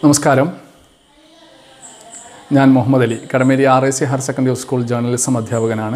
നമസ്കാരം ഞാൻ Muhammad Ali Kadameri R A C higher secondary school journalism അധ്യാപകനാണ്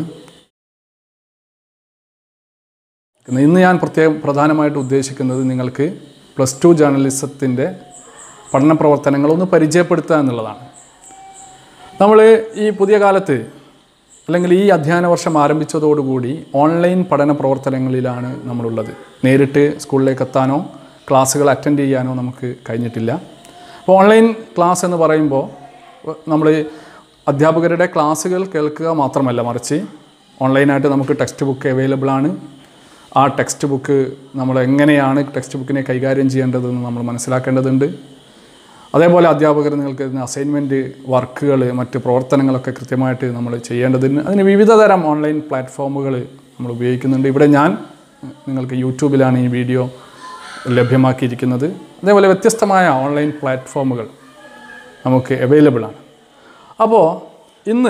ഇന്ന് ഞാൻ പ്രത്യേകം പ്രധാനമായിട്ട് ഉദ്ദേശിക്കുന്നത് നിങ്ങൾക്ക് പ്ലസ് ടു ജേർണലിസത്തിൻ്റെ പഠന പ്രവർത്തനങ്ങളൊന്ന് പരിചയപ്പെടുത്തുക എന്നുള്ളതാണ് നമ്മൾ ഈ പുതിയ കാലത്ത് അല്ലെങ്കിൽ ഈ അധ്യയന വർഷം ആരംഭിച്ചതോടുകൂടി ഓൺലൈൻ പഠന പ്രവർത്തനങ്ങളിലാണ് നമ്മളുള്ളത് നേരിട്ട് സ്കൂളിലേക്ക് എത്താനോ ക്ലാസ്സുകൾ അറ്റൻഡ് ചെയ്യാനോ നമുക്ക് കഴിഞ്ഞിട്ടില്ല അപ്പോൾ ഓൺലൈൻ ക്ലാസ് എന്ന് പറയുമ്പോൾ നമ്മൾ അധ്യാപകരുടെ ക്ലാസ്സുകൾ കേൾക്കുക മാത്രമല്ല മറിച്ച് ഓൺലൈനായിട്ട് നമുക്ക് ടെക്സ്റ്റ് ബുക്ക് അവൈലബിൾ ആണ് ആ ടെക്സ്റ്റ് ബുക്ക് നമ്മൾ എങ്ങനെയാണ് ടെക്സ്റ്റ് ബുക്കിനെ കൈകാര്യം ചെയ്യേണ്ടതെന്ന് നമ്മൾ മനസ്സിലാക്കേണ്ടതുണ്ട് അതേപോലെ അധ്യാപകർ നിങ്ങൾക്ക് ഇതിന് അസൈൻമെൻറ്റ് വർക്കുകൾ മറ്റ് പ്രവർത്തനങ്ങളൊക്കെ കൃത്യമായിട്ട് നമ്മൾ ചെയ്യേണ്ടതിന് അതിന് വിവിധ തരം ഓൺലൈൻ പ്ലാറ്റ്ഫോമുകൾ നമ്മൾ ഉപയോഗിക്കുന്നുണ്ട് ഇവിടെ ഞാൻ നിങ്ങൾക്ക് യൂട്യൂബിലാണ് ഈ വീഡിയോ ലഭ്യമാക്കിയിരിക്കുന്നത് അതേപോലെ വ്യത്യസ്തമായ ഓൺലൈൻ പ്ലാറ്റ്ഫോമുകൾ നമുക്ക് അവൈലബിൾ ആണ് അപ്പോൾ ഇന്ന്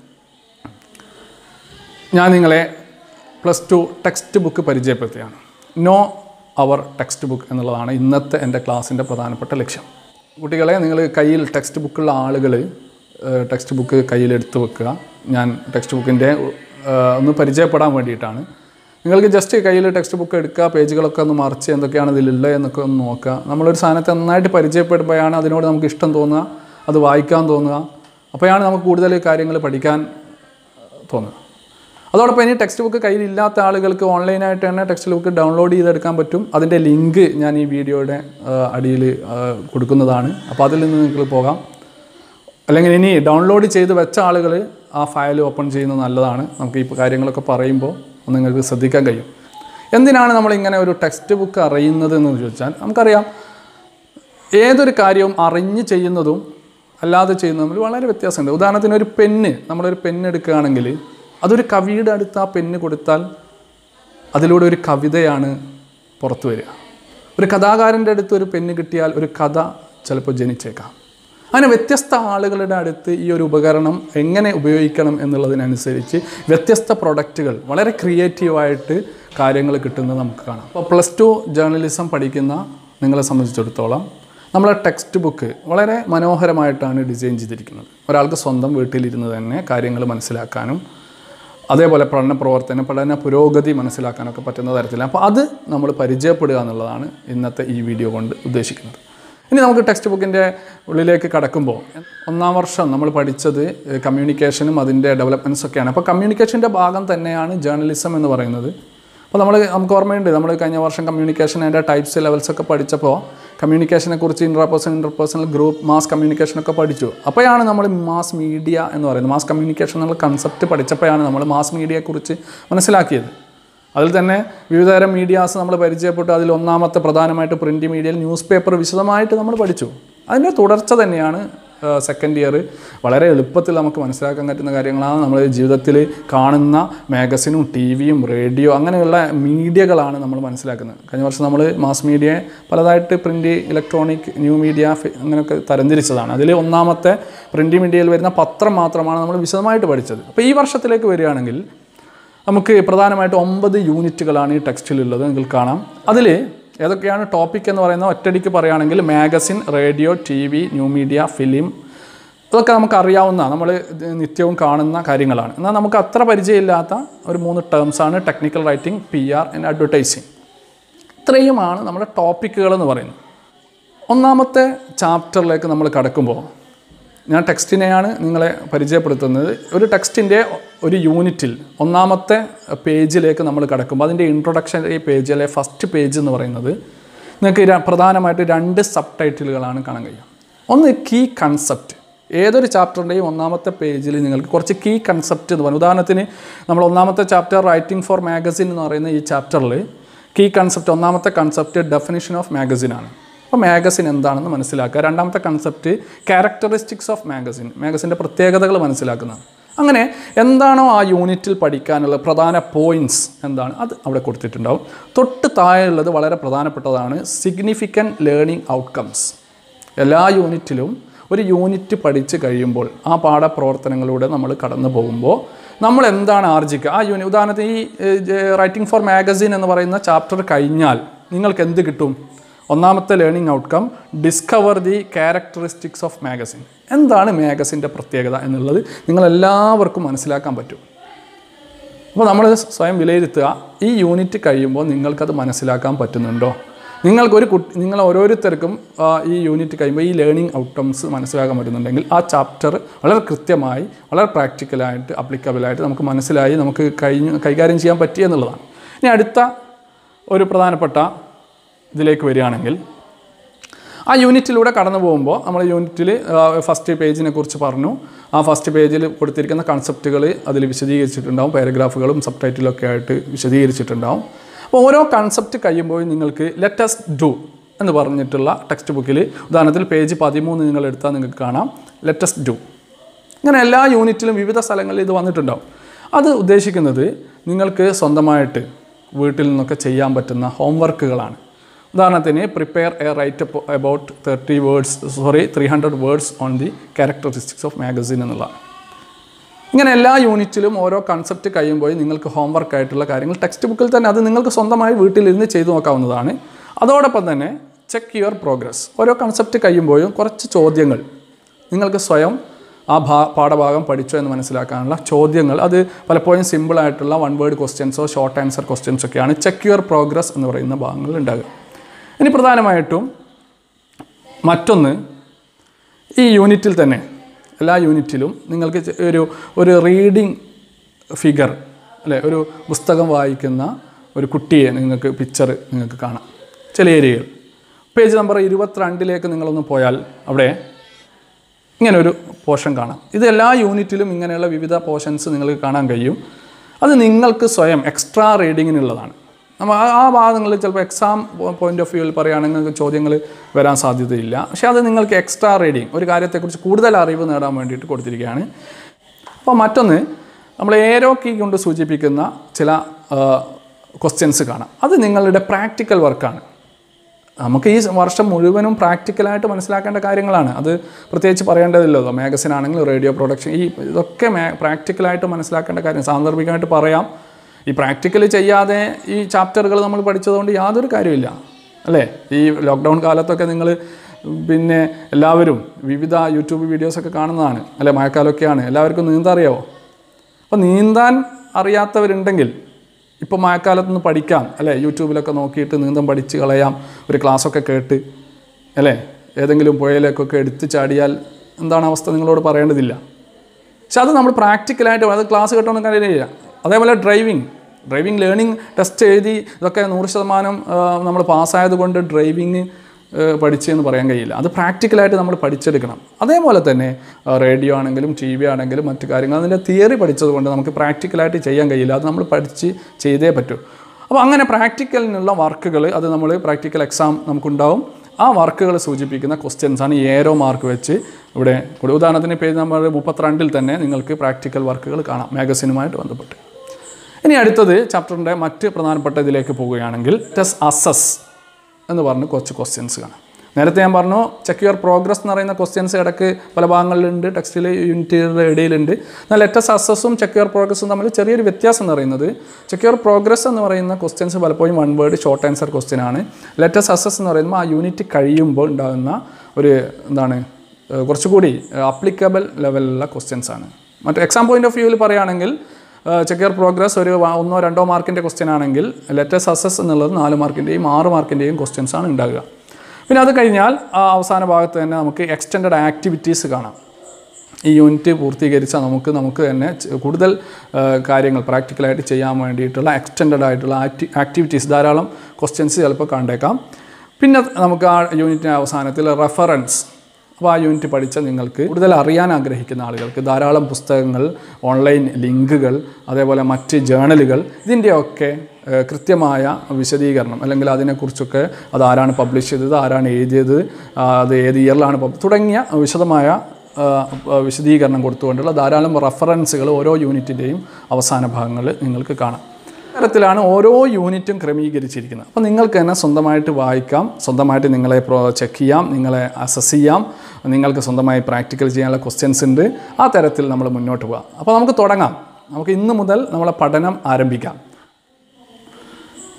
ഞാൻ നിങ്ങളെ പ്ലസ് ടു ടെക്സ്റ്റ് ബുക്ക് പരിചയപ്പെടുത്തുകയാണ് നോ അവർ ടെക്സ്റ്റ് ബുക്ക് എന്നുള്ളതാണ് ഇന്നത്തെ എൻ്റെ ക്ലാസ്സിൻ്റെ പ്രധാനപ്പെട്ട ലക്ഷ്യം കുട്ടികളെ നിങ്ങൾ കയ്യിൽ ടെക്സ്റ്റ് ബുക്കുള്ള ആളുകൾ ടെക്സ്റ്റ് ബുക്ക് കയ്യിലെടുത്ത് വെക്കുക ഞാൻ ടെക്സ്റ്റ് ബുക്കിൻ്റെ ഒന്ന് പരിചയപ്പെടാൻ വേണ്ടിയിട്ടാണ് നിങ്ങൾക്ക് ജസ്റ്റ് കയ്യിൽ ടെക്സ്റ്റ് ബുക്ക് എടുക്കുക പേജുകളൊക്കെ ഒന്ന് മറിച്ച് എന്തൊക്കെയാണ് ഇതിലുള്ളത് എന്നൊക്കെ ഒന്ന് നോക്കുക നമ്മളൊരു സാധനത്തെ നന്നായിട്ട് പരിചയപ്പെടുമ്പോഴാണ് അതിനോട് നമുക്ക് ഇഷ്ടം തോന്നുക അത് വായിക്കാൻ തോന്നുക അപ്പോഴാണ് നമുക്ക് കൂടുതൽ കാര്യങ്ങൾ പഠിക്കാൻ തോന്നുക അതോടൊപ്പം ഇനി ടെക്സ്റ്റ് ബുക്ക് കയ്യിലില്ലാത്ത ആളുകൾക്ക് ഓൺലൈനായിട്ട് തന്നെ ടെക്സ്റ്റ് ബുക്ക് ഡൗൺലോഡ് ചെയ്തെടുക്കാൻ പറ്റും അതിൻ്റെ ലിങ്ക് ഞാൻ ഈ വീഡിയോയുടെ അടിയിൽ കൊടുക്കുന്നതാണ് അപ്പോൾ അതിൽ നിന്ന് നിങ്ങൾക്ക് പോകാം അല്ലെങ്കിൽ ഇനി ഡൗൺലോഡ് ചെയ്ത് വെച്ച ആളുകൾ ആ ഫയൽ ഓപ്പൺ ചെയ്യുന്നത് നല്ലതാണ് നമുക്ക് ഈ കാര്യങ്ങളൊക്കെ പറയുമ്പോൾ ഒന്ന് നിങ്ങൾക്ക് ശ്രദ്ധിക്കാൻ കഴിയും എന്തിനാണ് നമ്മളിങ്ങനെ ഒരു ടെക്സ്റ്റ് ബുക്ക് അറിയുന്നത് എന്ന് ചോദിച്ചാൽ നമുക്കറിയാം ഏതൊരു കാര്യവും അറിഞ്ഞ് ചെയ്യുന്നതും അല്ലാതെ ചെയ്യുന്നതും തമ്മിൽ വളരെ വ്യത്യാസമുണ്ട് ഉദാഹരണത്തിന് ഒരു പെന്ന് നമ്മളൊരു പെന്ന് എടുക്കുകയാണെങ്കിൽ അതൊരു കവിയുടെ അടുത്ത് ആ പെന്ന് കൊടുത്താൽ അതിലൂടെ ഒരു കവിതയാണ് പുറത്തു വരിക ഒരു കഥാകാരൻ്റെ അടുത്ത് ഒരു പെന്ന് കിട്ടിയാൽ ഒരു കഥ ചിലപ്പോൾ ജനിച്ചേക്കാം അങ്ങനെ വ്യത്യസ്ത ആളുകളുടെ അടുത്ത് ഈ ഒരു ഉപകരണം എങ്ങനെ ഉപയോഗിക്കണം എന്നുള്ളതിനനുസരിച്ച് വ്യത്യസ്ത പ്രൊഡക്റ്റുകൾ വളരെ ക്രിയേറ്റീവായിട്ട് കാര്യങ്ങൾ കിട്ടുന്നത് നമുക്ക് കാണാം അപ്പോൾ പ്ലസ് ടു ജേർണലിസം പഠിക്കുന്ന നിങ്ങളെ സംബന്ധിച്ചിടത്തോളം നമ്മളെ ടെക്സ്റ്റ് ബുക്ക് വളരെ മനോഹരമായിട്ടാണ് ഡിസൈൻ ചെയ്തിരിക്കുന്നത് ഒരാൾക്ക് സ്വന്തം വീട്ടിലിരുന്ന് തന്നെ കാര്യങ്ങൾ മനസ്സിലാക്കാനും അതേപോലെ പഠന പ്രവർത്തനം പഠന പുരോഗതി മനസ്സിലാക്കാനൊക്കെ പറ്റുന്ന തരത്തിൽ അപ്പോൾ അത് നമ്മൾ പരിചയപ്പെടുക എന്നുള്ളതാണ് ഇന്നത്തെ ഈ വീഡിയോ കൊണ്ട് ഉദ്ദേശിക്കുന്നത് ഇനി നമുക്ക് ടെക്സ്റ്റ് ബുക്കിൻ്റെ ഉള്ളിലേക്ക് കടക്കുമ്പോൾ ഒന്നാം വർഷം നമ്മൾ പഠിച്ചത് കമ്മ്യൂണിക്കേഷനും അതിൻ്റെ ഡെവലപ്മെൻറ്റ്സ് ഒക്കെയാണ് അപ്പോൾ കമ്മ്യൂണിക്കേഷൻ്റെ ഭാഗം തന്നെയാണ് ജേർണലിസം എന്ന് പറയുന്നത് അപ്പോൾ നമ്മൾ നമുക്ക് ഓർമ്മയുണ്ട് നമ്മൾ കഴിഞ്ഞ വർഷം കമ്മ്യൂണിക്കേഷൻ അതിൻ്റെ ടൈപ്സ് ലെവൽസ് ഒക്കെ പഠിച്ചപ്പോൾ കമ്മ്യൂണിക്കേഷനെ കുറിച്ച് interpersonal interpersonal group mass communication ഒക്കെ പഠിച്ചു അപ്പോഴാണ് നമ്മൾ മാസ് മീഡിയ എന്ന് പറയുന്നത് മാസ് കമ്മ്യൂണിക്കേഷൻ എന്നുള്ള കൺസെപ്റ്റ് പഠിച്ചപ്പോഴാണ് നമ്മൾ മാസ് മീഡിയയെക്കുറിച്ച് മനസ്സിലാക്കിയത് അതിൽ തന്നെ വിവിധതരം മീഡിയാസ് നമ്മൾ പരിചയപ്പെട്ടു അതിൽ ഒന്നാമത്തെ പ്രധാനമായിട്ട് പ്രിൻറ്റ് മീഡിയയിൽ ന്യൂസ് പേപ്പർ വിശദമായിട്ട് നമ്മൾ പഠിച്ചു അതിൻ്റെ തുടർച്ച തന്നെയാണ് സെക്കൻഡ് ഇയർ വളരെ എളുപ്പത്തിൽ നമുക്ക് മനസ്സിലാക്കാൻ പറ്റുന്ന കാര്യങ്ങളാണ് നമ്മൾ ജീവിതത്തിൽ കാണുന്ന മാഗസിനും ടി വിയും റേഡിയോ അങ്ങനെയുള്ള മീഡിയകളാണ് നമ്മൾ മനസ്സിലാക്കുന്നത് കഴിഞ്ഞ വർഷം നമ്മൾ മാസ് മീഡിയയെ പലതായിട്ട് പ്രിൻറ്റ് ഇലക്ട്രോണിക് ന്യൂ മീഡിയ അങ്ങനെയൊക്കെ തരംതിരിച്ചതാണ് അതിൽ ഒന്നാമത്തെ പ്രിൻറ്റ് മീഡിയയിൽ വരുന്ന പത്രം മാത്രമാണ് നമ്മൾ വിശദമായിട്ട് പഠിച്ചത് അപ്പോൾ ഈ വർഷത്തിലേക്ക് വരികയാണെങ്കിൽ നമുക്ക് പ്രധാനമായിട്ട് ഒമ്പത് യൂണിറ്റുകളാണ് ഈ ടെക്സ്റ്റിലുള്ളത് നിങ്ങൾക്ക് കാണാം അതിൽ ഏതൊക്കെയാണ് ടോപ്പിക് എന്ന് പറയുന്നത് ഒറ്റടിക്ക് പറയുകയാണെങ്കിൽ magazine radio T V new media film ഇതൊക്കെ നമുക്ക് അറിയാവുന്ന നമ്മൾ നിത്യവും കാണുന്ന കാര്യങ്ങളാണ് എന്നാൽ നമുക്ക് അത്ര പരിചയമില്ലാത്ത ഒരു മൂന്ന് ടേംസാണ് technical writing P R and advertising ഇത്രയുമാണ് നമ്മുടെ ടോപ്പിക്കുകൾ എന്ന് പറയുന്നത് ഒന്നാമത്തെ ചാപ്റ്ററിലേക്ക് നമ്മൾ കടക്കുമ്പോൾ ഞാൻ ടെക്സ്റ്റിനെയാണ് നിങ്ങളെ പരിചയപ്പെടുത്തുന്നത് ഒരു ടെക്സ്റ്റിൻ്റെ ഒരു യൂണിറ്റിൽ ഒന്നാമത്തെ പേജിലേക്ക് നമ്മൾ കിടക്കുമ്പോൾ അതിൻ്റെ ഇൻട്രൊഡക്ഷൻ ഈ പേജിലെ ഫസ്റ്റ് പേജ് എന്ന് പറയുന്നത് നിങ്ങൾക്ക് പ്രധാനമായിട്ട് രണ്ട് സബ് ടൈറ്റിലുകളാണ് കാണാൻ കഴിയും ഒന്ന് കീ കൺസെപ്റ്റ് ഏതൊരു ചാപ്റ്ററിൻ്റെയും ഒന്നാമത്തെ പേജിൽ നിങ്ങൾക്ക് കുറച്ച് കീ കൺസെപ്റ്റ് എന്ന് പറയുന്നത് ഉദാഹരണത്തിന് നമ്മൾ ഒന്നാമത്തെ ചാപ്റ്റർ റൈറ്റിംഗ് ഫോർ മാഗസിൻ എന്ന് പറയുന്ന ഈ ചാപ്റ്ററിൽ കീ കൺസെപ്റ്റ് ഒന്നാമത്തെ കൺസെപ്റ്റ് ഡെഫിനിഷൻ ഓഫ് മാഗസിനാണ് അപ്പോൾ മാഗസിൻ എന്താണെന്ന് മനസ്സിലാക്കുക രണ്ടാമത്തെ കൺസെപ്റ്റ് ക്യാരക്ടറിസ്റ്റിക്സ് ഓഫ് മാഗസിൻ മാഗസിൻ്റെ പ്രത്യേകതകൾ മനസ്സിലാക്കുന്നത് അങ്ങനെ എന്താണോ ആ യൂണിറ്റിൽ പഠിക്കാനുള്ള പ്രധാന പോയിൻറ്റ്സ് എന്താണ് അത് അവിടെ കൊടുത്തിട്ടുണ്ടാവും തൊട്ട് താഴെയുള്ളത് വളരെ പ്രധാനപ്പെട്ടതാണ് സിഗ്നിഫിക്കൻറ്റ് ലേണിംഗ് ഔട്ട്കംസ് എല്ലാ യൂണിറ്റിലും ഒരു യൂണിറ്റ് പഠിച്ച് കഴിയുമ്പോൾ ആ പാഠപ്രവർത്തനങ്ങളിലൂടെ നമ്മൾ കടന്നു പോകുമ്പോൾ നമ്മൾ എന്താണ് ആർജിക്കുക ആ യൂണി ഉദാഹരണത്തിന് ഈ റൈറ്റിംഗ് ഫോർ മാഗസിൻ എന്ന് പറയുന്ന ചാപ്റ്റർ കഴിഞ്ഞാൽ നിങ്ങൾക്ക് എന്ത് കിട്ടും ഒന്നാമത്തെ learning outcome discover the characteristics of magazine എന്താണ് മാഗസിൻ്റെ പ്രത്യേകത എന്നുള്ളത് നിങ്ങളെല്ലാവർക്കും മനസ്സിലാക്കാൻ പറ്റും അപ്പോൾ നമ്മൾ സ്വയം വിലയിരുത്തുക ഈ യൂണിറ്റ് കഴിയുമ്പോൾ നിങ്ങൾക്കത് മനസ്സിലാക്കാൻ പറ്റുന്നുണ്ടോ നിങ്ങൾക്കൊരു കുട്ടി നിങ്ങൾ ഓരോരുത്തർക്കും ആ, ഈ യൂണിറ്റ് കഴിയുമ്പോൾ ഈ ലേണിംഗ് ഔട്ട്കംസ് മനസ്സിലാക്കാൻ പറ്റുന്നുണ്ടെങ്കിൽ ആ ചാപ്റ്റർ വളരെ കൃത്യമായി വളരെ പ്രാക്ടിക്കലായിട്ട് അപ്ലിക്കബിളായിട്ട് നമുക്ക് മനസ്സിലായി നമുക്ക് കഴിഞ്ഞ് കൈകാര്യം ചെയ്യാൻ പറ്റി എന്നുള്ളതാണ് ഇനി അടുത്ത ഒരു പ്രധാനപ്പെട്ട ഇതിലേക്ക് വരികയാണെങ്കിൽ ആ യൂണിറ്റിലൂടെ കടന്നു പോകുമ്പോൾ നമ്മൾ യൂണിറ്റിൽ ഫസ്റ്റ് പേജിനെ കുറിച്ച് പറഞ്ഞു ആ ഫസ്റ്റ് പേജിൽ കൊടുത്തിരിക്കുന്ന കൺസെപ്റ്റുകൾ അതിൽ വിശദീകരിച്ചിട്ടുണ്ടാവും പാരഗ്രാഫുകളും സബ് ടൈറ്റിലൊക്കെ ആയിട്ട് വിശദീകരിച്ചിട്ടുണ്ടാവും അപ്പോൾ ഓരോ കൺസെപ്റ്റ് കഴിയുമ്പോൾ നിങ്ങൾക്ക് ലെറ്റസ് ഡു എന്ന് പറഞ്ഞിട്ടുള്ള ടെക്സ്റ്റ് ബുക്കിൽ ഉദാഹരണത്തിൽ പേജ് പതിമൂന്ന് നിങ്ങൾ എടുത്താൽ നിങ്ങൾക്ക് കാണാം ലെറ്റസ് ഡു ഇങ്ങനെ എല്ലാ യൂണിറ്റിലും വിവിധ സ്ഥലങ്ങളിൽ ഇത് വന്നിട്ടുണ്ടാവും അത് ഉദ്ദേശിക്കുന്നത് നിങ്ങൾക്ക് സ്വന്തമായിട്ട് വീട്ടിൽ നിന്നൊക്കെ ചെയ്യാൻ പറ്റുന്ന ഹോംവർക്കുകളാണ് ഉദാഹരണത്തിന് prepare a write about thirty words sorry three hundred words on the characteristics of magazine എന്നുള്ളതാണ് ഇങ്ങനെ എല്ലാ യൂണിറ്റിലും ഓരോ കൺസെപ്റ്റ് കഴിയുമ്പോൾ നിങ്ങൾക്ക് ഹോംവർക്ക് ആയിട്ടുള്ള കാര്യങ്ങൾ ടെക്സ്റ്റ് ബുക്കിൽ തന്നെ അത് നിങ്ങൾക്ക് സ്വന്തമായി വീട്ടിലിരുന്ന് ചെയ്തു നോക്കാവുന്നതാണ് അതോടൊപ്പം തന്നെ ചെക്ക് യുവർ പ്രോഗ്രസ് ഓരോ കൺസെപ്റ്റ് കഴിയുമ്പോഴും കുറച്ച് ചോദ്യങ്ങൾ നിങ്ങൾക്ക് സ്വയം ആ ഭാ പാഠഭാഗം പഠിച്ചോ എന്ന് മനസ്സിലാക്കാനുള്ള ചോദ്യങ്ങൾ അത് പലപ്പോഴും സിമ്പിളായിട്ടുള്ള വൺ വേർഡ് ക്വസ്റ്റ്യൻസോ ഷോർട്ട് ആൻസർ ക്വസ്റ്റ്യൻസോ ഒക്കെയാണ് ചെക്ക് യുവർ പ്രോഗ്രസ് എന്ന് പറയുന്ന ഭാഗങ്ങളിൽ ഉണ്ടാകുക ഇനി പ്രധാനമായിട്ടും മറ്റൊന്ന് ഈ യൂണിറ്റിൽ തന്നെ എല്ലാ യൂണിറ്റിലും നിങ്ങൾക്ക് ചെ- ഒരു ഒരു റീഡിങ് ഫിഗർ അല്ലേ ഒരു പുസ്തകം വായിക്കുന്ന ഒരു കുട്ടിയെ നിങ്ങൾക്ക് പിക്ചർ നിങ്ങൾക്ക് കാണാം ചില ഏരിയകൾ പേജ് നമ്പർ ഇരുപത്തിരണ്ടിലേക്ക് നിങ്ങളൊന്ന് പോയാൽ അവിടെ ഇങ്ങനെ ഒരു പോർഷൻ കാണാം ഇത് എല്ലാ യൂണിറ്റിലും ഇങ്ങനെയുള്ള വിവിധ പോർഷൻസ് നിങ്ങൾക്ക് കാണാൻ കഴിയും അത് നിങ്ങൾക്ക് സ്വയം എക്സ്ട്രാ റീഡിങ്ങിനുള്ളതാണ് നമ്മൾ ആ- ആ ഭാഗങ്ങളിൽ ചിലപ്പോൾ എക്സാം പോയിന്റ് ഓഫ് വ്യൂവിൽ പറയുകയാണെങ്കിൽ നിങ്ങൾക്ക് ചോദ്യങ്ങൾ വരാൻ സാധ്യതയില്ല പക്ഷേ അത് നിങ്ങൾക്ക് എക്സ്ട്രാ റീഡിങ് ഒരു കാര്യത്തെക്കുറിച്ച് കൂടുതൽ അറിവ് നേടാൻ വേണ്ടിയിട്ട് കൊടുത്തിരിക്കുകയാണ് അപ്പോൾ മറ്റൊന്ന് നമ്മൾ ഏരോ കീ കൊണ്ട് സൂചിപ്പിക്കുന്ന ചില ക്വസ്റ്റ്യൻസ് കാണാം അത് നിങ്ങളുടെ പ്രാക്ടിക്കൽ വർക്കാണ് നമുക്ക് ഈ വർഷം മുഴുവനും പ്രാക്ടിക്കലായിട്ട് മനസ്സിലാക്കേണ്ട കാര്യങ്ങളാണ് അത് പ്രത്യേകിച്ച് പറയേണ്ടതില്ലല്ലോ മാഗസിൻ ആണെങ്കിലും റേഡിയോ പ്രൊഡക്ഷൻ ഈ ഇതൊക്കെ മേ പ്രാക്ടിക്കലായിട്ട് മനസ്സിലാക്കേണ്ട കാര്യം സാന്ദർഭികമായിട്ട് പറയാം ഈ പ്രാക്ടിക്കൽ ചെയ്യാതെ ഈ ചാപ്റ്ററുകൾ നമ്മൾ പഠിച്ചതുകൊണ്ട് യാതൊരു കാര്യമില്ല അല്ലേ ഈ ലോക്ക്ഡൗൺ കാലത്തൊക്കെ നിങ്ങൾ പിന്നെ എല്ലാവരും വിവിധ യൂട്യൂബ് വീഡിയോസൊക്കെ കാണുന്നതാണ് അല്ലെ മഴക്കാലമൊക്കെയാണ് എല്ലാവർക്കും നീന്താൻ അറിയാവോ അപ്പോൾ നീന്താൻ അറിയാത്തവരുണ്ടെങ്കിൽ ഇപ്പോൾ മഴക്കാലത്ത് നിന്ന് പഠിക്കാം അല്ലേ യൂട്യൂബിലൊക്കെ നോക്കിയിട്ട് നീന്തം പഠിച്ച് കളയാം ഒരു ക്ലാസ്സൊക്കെ കേട്ട് അല്ലേ ഏതെങ്കിലും പുഴയിലേക്കൊക്കെ എടുത്ത് ചാടിയാൽ എന്താണ് അവസ്ഥ നിങ്ങളോട് പറയേണ്ടതില്ല പക്ഷെ അത് നമ്മൾ പ്രാക്ടിക്കലായിട്ട് അത് ക്ലാസ് കേട്ടൊന്നും കാര്യമില്ല അതേപോലെ ഡ്രൈവിംഗ് ഡ്രൈവിംഗ് ലേണിംഗ് ടെസ്റ്റ് എഴുതി ഇതൊക്കെ നൂറ് ശതമാനം നമ്മൾ പാസ്സായത് കൊണ്ട് ഡ്രൈവിംഗ് പഠിച്ചു എന്ന് പറയാൻ കഴിയില്ല അത് പ്രാക്ടിക്കലായിട്ട് നമ്മൾ പഠിച്ചെടുക്കണം അതേപോലെ തന്നെ റേഡിയോ ആണെങ്കിലും ടി വി ആണെങ്കിലും മറ്റു കാര്യങ്ങൾ അതിൻ്റെ തിയറി പഠിച്ചത് കൊണ്ട് നമുക്ക് പ്രാക്ടിക്കലായിട്ട് ചെയ്യാൻ കഴിയില്ല അത് നമ്മൾ പഠിച്ച് ചെയ്തേ പറ്റൂ അപ്പോൾ അങ്ങനെ പ്രാക്ടിക്കലിനുള്ള വർക്കുകൾ അത് നമ്മൾ പ്രാക്ടിക്കൽ എക്സാം നമുക്കുണ്ടാവും ആ വർക്കുകൾ സൂചിപ്പിക്കുന്ന ക്വസ്റ്റ്യൻസ് ആണ് ഈ ഏരോ മാർക്ക് വെച്ച് ഇവിടെ കൊടു- ഉദാഹരണത്തിന് പേജ് നമ്പർ മുപ്പത്തിരണ്ടിൽ തന്നെ നിങ്ങൾക്ക് പ്രാക്ടിക്കൽ വർക്കുകൾ കാണാം മാഗസിനുമായിട്ട് ബന്ധപ്പെട്ട് ഇനി അടുത്തത് ചാപ്റ്ററിൻ്റെ മറ്റ് പ്രധാനപ്പെട്ട ഇതിലേക്ക് പോവുകയാണെങ്കിൽ ടെസ് അസസ് എന്ന് പറഞ്ഞ് കുറച്ച് ക്വസ്റ്റ്യൻസ് കാണാം നേരത്തെ ഞാൻ പറഞ്ഞു ചെക്ക് യുവർ പ്രോഗ്രസ് എന്ന് പറയുന്ന ക്വസ്റ്റ്യൻസ് ഇടയ്ക്ക് പല ഭാഗങ്ങളിലുണ്ട് ടെക്സ്റ്റിൽ യൂണിറ്റുകളുടെ ഇടയിലുണ്ട് എന്നാൽ ലെറ്റസ് അസസ്സും ചെക്ക് യുവർ പ്രോഗ്രസ്സും തമ്മിൽ ചെറിയൊരു വ്യത്യാസം എന്ന് പറയുന്നത് ചെക്ക് യുവർ പ്രോഗ്രസ് എന്ന് പറയുന്ന ക്വസ്റ്റ്യൻസ് പലപ്പോഴും one word short answer question ആണ് ലെറ്റസ് അസസ് എന്ന് പറയുമ്പോൾ ആ യൂണിറ്റ് കഴിയുമ്പോൾ ഉണ്ടാകുന്ന ഒരു എന്താണ് ഏഹ് കുറച്ചുകൂടി അപ്ലിക്കബിൾ ലെവലിലുള്ള ക്വസ്റ്റ്യൻസ് ആണ് മറ്റേ എക്സാം പോയിന്റ് ഓഫ് വ്യൂവിൽ പറയുകയാണെങ്കിൽ ചെക്ക് യുവർ പ്രോഗ്രസ് ഒരു വ- ഒന്നോ രണ്ടോ മാർക്കിൻ്റെ ക്വസ്റ്റ്യൻ ആണെങ്കിൽ ലെറ്റസ് അസസ് എന്നുള്ളത് നാല് മാർക്കിൻ്റെയും ആറ് മാർക്കിൻ്റെയും ക്വസ്റ്റ്യൻസ് ആണ് ഉണ്ടാകുക പിന്നെ അത് കഴിഞ്ഞാൽ ആ അവസാന ഭാഗത്ത് തന്നെ നമുക്ക് എക്സ്റ്റൻഡ് ആക്ടിവിറ്റീസ് കാണാം ഈ യൂണിറ്റ് പൂർത്തീകരിച്ചാൽ നമുക്ക് നമുക്ക് തന്നെ ചെ- കൂടുതൽ ആ, കാര്യങ്ങൾ പ്രാക്ടിക്കലായിട്ട് ചെയ്യാൻ വേണ്ടിയിട്ടുള്ള എക്സ്റ്റൻഡ് ആയിട്ടുള്ള ആക്ടി ആക്ടിവിറ്റീസ് ധാരാളം ക്വസ്റ്റ്യൻസ് ചിലപ്പോൾ കണ്ടേക്കാം പിന്നെ നമുക്ക് ആ യൂണിറ്റിൻ്റെ അവസാനത്തിൽ റെഫറൻസ് അപ്പോൾ ആ യൂണിറ്റ് പഠിച്ച നിങ്ങൾക്ക് കൂടുതൽ അറിയാൻ ആഗ്രഹിക്കുന്ന ആളുകൾക്ക് ധാരാളം പുസ്തകങ്ങൾ ഓൺലൈൻ ലിങ്കുകൾ അതേപോലെ മറ്റ് ജേണലുകൾ ഇതിൻ്റെയൊക്കെ ഏഹ്, കൃത്യമായ വിശദീകരണം അല്ലെങ്കിൽ അതിനെക്കുറിച്ചൊക്കെ അത് ആരാണ് പബ്ലിഷ് ചെയ്തത് ആരാണ് എഴുതിയത് ആ, അത് ഏത് ഇയറിലാണ് പബ് തുടങ്ങിയ വിശദമായ ആ, വിശദീകരണം കൊടുത്തുകൊണ്ടുള്ള ധാരാളം റെഫറൻസുകൾ ഓരോ യൂണിറ്റിൻ്റെയും അവസാന ഭാഗങ്ങളിൽ നിങ്ങൾക്ക് കാണാം തരത്തിലാണ് ഓരോ യൂണിറ്റും ക്രമീകരിച്ചിരിക്കുന്നത് അപ്പോൾ നിങ്ങൾക്ക് തന്നെ സ്വന്തമായിട്ട് വായിക്കാം സ്വന്തമായിട്ട് നിങ്ങളെ പ്രോ ചെക്ക് ചെയ്യാം നിങ്ങളെ അസസ് ചെയ്യാം നിങ്ങൾക്ക് സ്വന്തമായി പ്രാക്ടിക്കൽ ചെയ്യാനുള്ള ക്വസ്റ്റ്യൻസ് ഉണ്ട് ആ തരത്തിൽ നമ്മൾ മുന്നോട്ട് പോകാം അപ്പോൾ നമുക്ക് തുടങ്ങാം നമുക്ക് ഇന്ന് മുതൽ നമ്മളെ പഠനം ആരംഭിക്കാം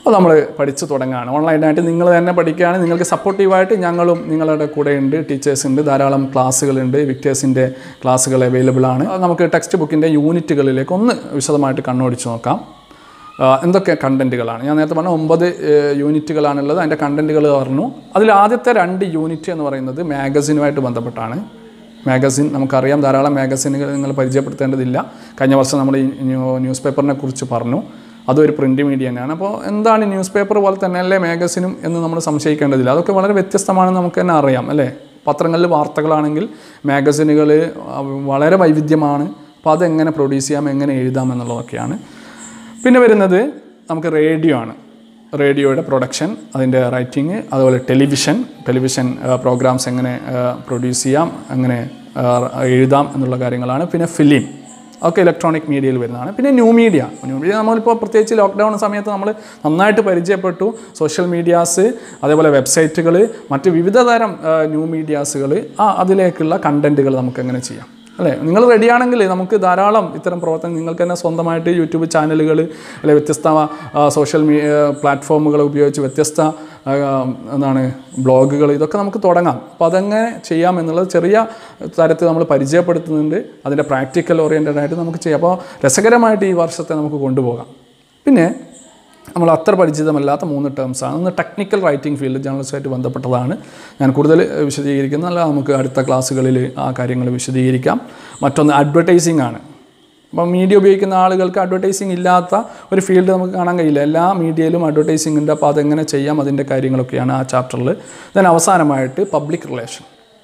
അപ്പോൾ നമ്മൾ പഠിച്ചു തുടങ്ങുകയാണ് ഓൺലൈനായിട്ട് നിങ്ങൾ തന്നെ പഠിക്കുകയാണ് നിങ്ങൾക്ക് സപ്പോർട്ടീവായിട്ട് ഞങ്ങളും നിങ്ങളുടെ കൂടെ ഉണ്ട് ടീച്ചേഴ്സ് ഉണ്ട് ധാരാളം ക്ലാസ്സുകളുണ്ട് വിക്ടേഴ്സിൻ്റെ ക്ലാസ്സുകൾ അവൈലബിൾ ആണ് അത് നമുക്ക് ടെക്സ്റ്റ് ബുക്കിൻ്റെ യൂണിറ്റുകളിലേക്ക് ഒന്ന് വിശദമായിട്ട് കണ്ണോടിച്ച് നോക്കാം ആ, എന്തൊക്കെ കണ്ടൻറ്റുകളാണ് ഞാൻ നേരത്തെ പറഞ്ഞ ഒമ്പത് ഏഹ്, യൂണിറ്റുകളാണുള്ളത് അതിൻ്റെ കണ്ടൻറ്റുകൾ പറഞ്ഞു അതിൽ ആദ്യത്തെ രണ്ട് യൂണിറ്റ് എന്ന് പറയുന്നത് മാഗസിനുമായിട്ട് ബന്ധപ്പെട്ടാണ് മാഗസിൻ നമുക്കറിയാം ധാരാളം മാഗസിനുകൾ നിങ്ങൾ പരിചയപ്പെടുത്തേണ്ടതില്ല കഴിഞ്ഞ വർഷം നമ്മൾ ഈ ന്യൂ- ന്യൂസ് പേപ്പറിനെ കുറിച്ച് പറഞ്ഞു അതും ഒരു പ്രിൻ്റ് മീഡിയ തന്നെയാണ് അപ്പോൾ എന്താണ് ഈ ന്യൂസ് പേപ്പർ പോലെ തന്നെ അല്ലേ മാഗസിനും എന്ന് നമ്മൾ സംശയിക്കേണ്ടതില്ല അതൊക്കെ വളരെ വ്യത്യസ്തമാണെന്ന് നമുക്ക് തന്നെ അറിയാം അല്ലേ പത്രങ്ങളിൽ വാർത്തകളാണെങ്കിൽ മാഗസിനുകൾ വളരെ വൈവിധ്യമാണ് അപ്പോൾ അതെങ്ങനെ പ്രൊഡ്യൂസ് ചെയ്യാം എങ്ങനെ എഴുതാം എന്നുള്ളതൊക്കെയാണ് പിന്നെ വരുന്നത് നമുക്ക് റേഡിയോ ആണ് റേഡിയോയുടെ പ്രൊഡക്ഷൻ അതിൻ്റെ റൈറ്റിംഗ് അതുപോലെ ടെലിവിഷൻ ടെലിവിഷൻ പ്രോഗ്രാംസ് എങ്ങനെ പ്രൊഡ്യൂസ് ചെയ്യാം എങ്ങനെ ആ, എഴുതാം എന്നുള്ള കാര്യങ്ങളാണ് പിന്നെ ഫിലിം ഒക്കെ ഇലക്ട്രോണിക് മീഡിയയിൽ വരുന്നതാണ് പിന്നെ ന്യൂ മീഡിയ ന്യൂ മീഡിയ നമ്മളിപ്പോൾ പ്രത്യേകിച്ച് ലോക്ക്ഡൗൺ സമയത്ത് നമ്മൾ നന്നായിട്ട് പരിചയപ്പെട്ടു സോഷ്യൽ മീഡിയാസ് അതേപോലെ വെബ്സൈറ്റുകൾ മറ്റ് വിവിധ തരം ന്യൂ മീഡിയാസുകൾ ആ അതിലേക്കുള്ള കണ്ടൻറ്റുകൾ നമുക്ക് എങ്ങനെ ചെയ്യാം അല്ലേ നിങ്ങൾ റെഡിയാണെങ്കിൽ നമുക്ക് ധാരാളം ഇത്തരം പ്രവർത്തനം നിങ്ങൾക്ക് തന്നെ സ്വന്തമായിട്ട് യൂട്യൂബ് ചാനലുകൾ അല്ലെ വ്യത്യസ്ത ആ, സോഷ്യൽ മീ പ്ലാറ്റ്ഫോമുകൾ ഉപയോഗിച്ച് വ്യത്യസ്ത ആ, എന്താണ് ബ്ലോഗുകൾ ഇതൊക്കെ നമുക്ക് തുടങ്ങാം അപ്പോൾ അതെങ്ങനെ ചെയ്യാം എന്നുള്ളത് ചെറിയ തരത്തിൽ നമ്മൾ പരിചയപ്പെടുത്തുന്നുണ്ട് അതിൻ്റെ പ്രാക്ടിക്കൽ ഓറിയൻറ്റഡ് ആയിട്ട് നമുക്ക് ചെയ്യാം അപ്പോൾ രസകരമായിട്ട് ഈ വർഷത്തെ നമുക്ക് കൊണ്ടുപോകാം പിന്നെ നമ്മൾ അത്ര പരിചിതമല്ലാത്ത മൂന്ന് ടേംസാണ് ഒന്ന് ടെക്നിക്കൽ റൈറ്റിംഗ് ഫീൽഡ് ജേർണലിസ്റ്റായിട്ട് ബന്ധപ്പെട്ടതാണ് ഞാൻ കൂടുതൽ വിശദീകരിക്കുന്നതല്ല നമുക്ക് അടുത്ത ക്ലാസ്സുകളിൽ ആ കാര്യങ്ങൾ വിശദീകരിക്കാം മറ്റൊന്ന് അഡ്വർടൈസിംഗ് ആണ് അപ്പോൾ മീഡിയ ഉപയോഗിക്കുന്ന ആളുകൾക്ക് അഡ്വർടൈസിംഗ് ഇല്ലാത്ത ഒരു ഫീൽഡ് നമുക്ക് കാണാൻ കഴിയില്ല എല്ലാ മീഡിയയിലും അഡ്വർടൈസിംഗ് ഉണ്ട് അപ്പോൾ അതെങ്ങനെ ചെയ്യാം അതിൻ്റെ കാര്യങ്ങളൊക്കെയാണ് ആ ചാപ്റ്ററിൽ ദെൻ അവസാനമായിട്ട് പബ്ലിക് റിലേഷൻ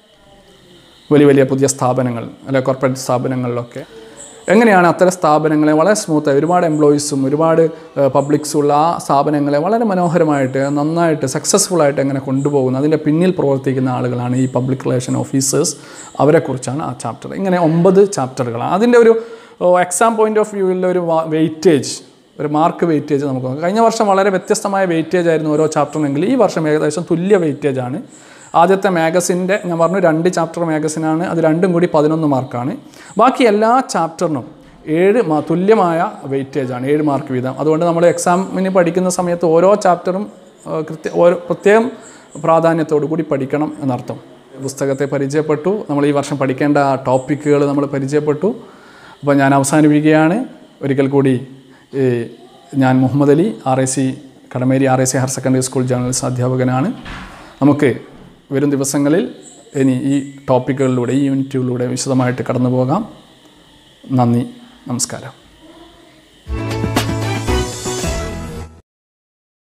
വലിയ വലിയ പുതിയ സ്ഥാപനങ്ങൾ അല്ലെ കോർപ്പറേറ്റ് സ്ഥാപനങ്ങളിലൊക്കെ എങ്ങനെയാണ് അത്തരം സ്ഥാപനങ്ങളെ വളരെ സ്മൂത്തായി ഒരുപാട് എംപ്ലോയീസും ഒരുപാട് പബ്ലിക്സും ഉള്ള ആ സ്ഥാപനങ്ങളെ വളരെ മനോഹരമായിട്ട് നന്നായിട്ട് സക്സസ്ഫുൾ ആയിട്ട് എങ്ങനെ കൊണ്ടുപോകുന്നു അതിൻ്റെ പിന്നിൽ പ്രവർത്തിക്കുന്ന ആളുകളാണ് ഈ പബ്ലിക് റിലേഷൻ ഓഫീസേഴ്സ് അവരെക്കുറിച്ചാണ് ആ ചാപ്റ്റർ ഇങ്ങനെ ഒമ്പത് ചാപ്റ്ററുകളാണ് അതിൻ്റെ ഒരു എക്സാം പോയിന്റ് ഓഫ് വ്യൂവിൽ ഒരു വെയിറ്റേജ് ഒരു മാർക്ക് വെയിറ്റേജ് നമുക്ക് നോക്കാം കഴിഞ്ഞ വർഷം വളരെ വ്യത്യസ്തമായ വെയിറ്റേജ് ആയിരുന്നു ഓരോ ചാപ്റ്ററിനെങ്കിൽ ഈ വർഷം ഏകദേശം തുല്യ വെയിറ്റേജ് ആണ് ആദ്യത്തെ മാഗസിൻ്റെ ഞാൻ പറഞ്ഞു രണ്ട് ചാപ്റ്റർ മാഗസിനാണ് അത് രണ്ടും കൂടി പതിനൊന്ന് മാർക്കാണ് ബാക്കി എല്ലാ ചാപ്റ്ററിനും ഏഴ് മാ തുല്യമായ വെയിറ്റേജ് ആണ് ഏഴ് മാർക്ക് വീതം അതുകൊണ്ട് നമ്മൾ എക്സാമിന് പഠിക്കുന്ന സമയത്ത് ഓരോ ചാപ്റ്ററും ആ, കൃത്യ ഓരോ പ്രത്യേകം പ്രാധാന്യത്തോടു കൂടി പഠിക്കണം എന്നർത്ഥം പുസ്തകത്തെ പരിചയപ്പെട്ടു നമ്മൾ ഈ വർഷം പഠിക്കേണ്ട ടോപ്പിക്കുകൾ നമ്മൾ പരിചയപ്പെട്ടു അപ്പോൾ ഞാൻ അവസാനിപ്പിക്കുകയാണ് ഒരിക്കൽ കൂടി ഈ ഞാൻ Muhammad Ali R A C Kadameri R A C higher secondary school journalist അധ്യാപകനാണ് നമുക്ക് വരും ദിവസങ്ങളിൽ ഇനി ഈ ടോപ്പിക്കുകളിലൂടെ ഈ യൂണിറ്റുകളിലൂടെ വിശദമായിട്ട് കടന്നു പോകാം നന്ദി നമസ്കാരം